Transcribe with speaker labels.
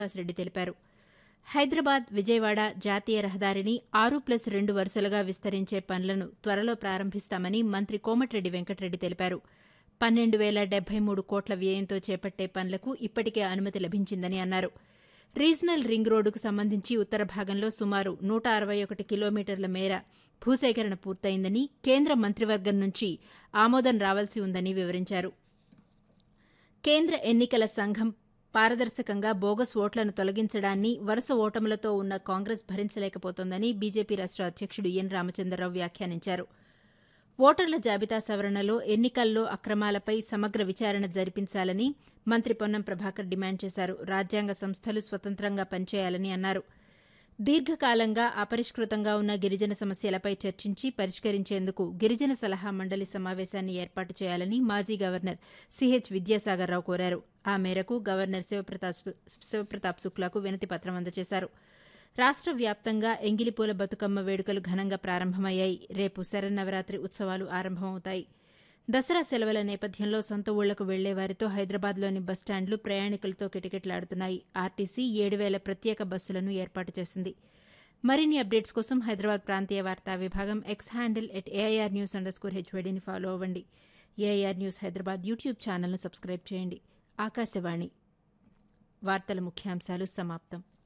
Speaker 1: రెడ్డి తెలిపారు హైదరాబాద్ విజయవాడ జాతీయ రహదారిని ఆరు ప్లస్ రెండు వరుసలుగా విస్తరించే పనులను త్వరలో ప్రారంభిస్తామని మంత్రి కోమటిరెడ్డి వెంకటరెడ్డి తెలిపారు పన్నెండు వేల డెబ్బై మూడు కోట్ల వ్యయంతో చేపట్టే పనులకు ఇప్పటికే అనుమతి లభించిందని అన్నారు రీజనల్ రింగ్ రోడ్డుకు సంబంధించి ఉత్తర భాగంలో సుమారు నూట అరవై ఒకటి కిలోమీటర్ల మేర భూసేకరణ పూర్తయిందని కేంద్ర మంత్రివర్గం నుంచి ఆమోదం రావాల్సి ఉందని వివరించారు కేంద్ర ఎన్నికల సంఘం పారదర్శకంగా బోగస్ ఓట్లను తొలగించడాన్ని వరుస ఓటములతో ఉన్న కాంగ్రెస్ భరించలేకపోతోందని బీజేపీ రాష్ట అధ్యక్షుడు ఎన్ రామచంద్రరావు వ్యాఖ్యానించారు ఓటర్ల జాబితా సవరణలో ఎన్నికల్లో అక్రమాలపై సమగ్ర విచారణ జరిపించాలని మంత్రి పొన్నం ప్రభాకర్ డిమాండ్ చేశారు రాజ్యాంగ సంస్థలు స్వతంత్రంగా పనిచేయాలని అన్నారు దీర్ఘకాలంగా అపరిష్కృతంగా ఉన్న గిరిజన సమస్యలపై చర్చించి పరిష్కరించేందుకు గిరిజన సలహా మండలి సమావేశాన్ని ఏర్పాటు చేయాలని మాజీ గవర్నర్ సిహెచ్ విద్యాసాగర్రావు కోరారు ఆ మేరకు గవర్నర్ శివప్రతాప్ శివప్రతాప్ శుక్లాకు వినతి పత్రం అందజేశారు రాష్ట్ర వ్యాప్తంగా ఎంగిలిపూల బతుకమ్మ వేడుకలు ఘనంగా ప్రారంభమయ్యాయి రేపు శరన్నవరాత్రి ఉత్సవాలు ఆరంభమవుతాయి దసరా సెలవుల నేపథ్యంలో సొంత ఊళ్లకు వెళ్లే వారితో హైదరాబాద్లోని బస్టాండ్లు ప్రయాణికులతో కిటకిటలాడుతున్నాయి ఆర్టీసీ ఏడు వేల ప్రత్యేక బస్సులను ఏర్పాటు చేసింది మరిన్ని అప్డేట్స్ కోసం హైదరాబాద్ ప్రాంతీయ వార్తా విభాగం X handle at AIR news underscore హెచ్వైడీని ఫాలో అవ్వండి ఏఐఆర్ న్యూస్ హైదరాబాద్ యూట్యూబ్ ఛానల్ను సబ్స్క్రైబ్ చేయండి ఆకాశవాణి వార్తల ముఖ్యాంశాలు సమాప్తం